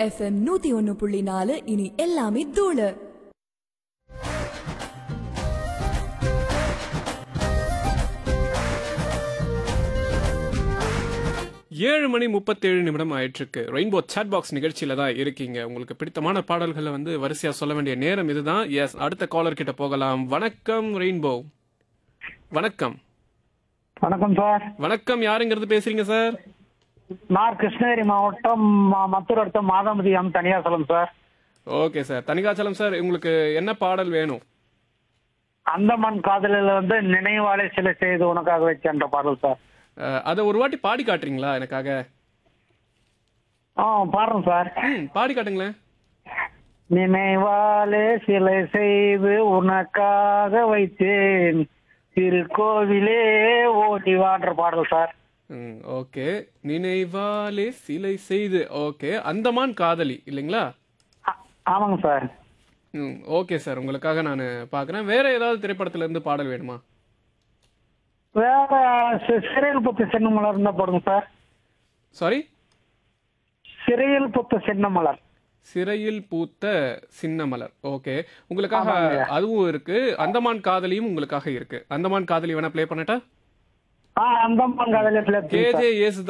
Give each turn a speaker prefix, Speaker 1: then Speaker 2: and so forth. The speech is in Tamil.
Speaker 1: எஃப்எம் நூத்தி ஒன்னு புள்ளி நாலு இனி எல்லாமே தூளு
Speaker 2: ஏழு மணி முப்பத்தேழு நிமிடம் ஆயிட்டிருக்கு ரெயின்போ chat பாக்ஸ் நிகழ்ச்சியில தான் இருக்கீங்க உங்களுக்கு பிடித்தமான பாடல்களை வந்து வரிசையா சொல்ல வேண்டிய நேரம் இதுதான் எஸ் அடுத்த காலர் கிட்ட போகலாம் வணக்கம் ரெயின்போ வணக்கம்
Speaker 3: வணக்கம் சார்
Speaker 2: வணக்கம் யாருங்கிறது பேசுறீங்க சார்
Speaker 3: நான் கிருஷ்ணகிரி மாவட்டம் ம- மத்தூர் அடுத்த Mathamathi M Thaniyasalam sir
Speaker 2: okay sir Thanikachalam sir உங்களுக்கு என்ன பாடல் வேணும்
Speaker 3: அந்தமான் காதலில் வந்து நினைவாலே சில செய்து உனக்காக வச்சேன்ற பாடல் சார்
Speaker 2: அஹ், அதை ஒரு வாட்டி பாடி காட்டுறீங்களா எனக்காக
Speaker 3: ஆ பாடுறேன் சார்
Speaker 2: ம் பாடி காட்டுங்களேன்
Speaker 3: நினைவாலே சிலை செய்து உனக்காக வைத்தேன் திருக்கோவிலே ஓடி வான்ற பாடல் சார்
Speaker 2: ம் ஓகே நினைவாலே சிலை செய்து ஓகே அந்தமான் காதலி இல்லைங்களா
Speaker 3: ஆ- ஆமாங்க சார்
Speaker 2: ம் ஓகே சார் உங்களுக்காக நான் பார்க்குறேன் வேற ஏதாவது திரைப்படத்துல இருந்து பாடல் வேணுமா
Speaker 3: வேற சி- சிறையில் புத்த சின்னமலர் இருந்தா போடுங்க சார்
Speaker 2: சாரி
Speaker 3: சிறையில் புத்த சின்னமலர்
Speaker 2: சிறையில் பூத்த சின்ன மலர் ஓகே உங்களுக்காக
Speaker 3: ஆமாங்க.
Speaker 2: அதுவும் இருக்கு அந்தமான் காதலியும் உங்களுக்காக இருக்கு அந்தமான் காதலி வேணா ப்ளே பண்ணட்டா
Speaker 3: ஆ அந்தமான் காதலில்
Speaker 2: கேஜே ஏசுதாஸ்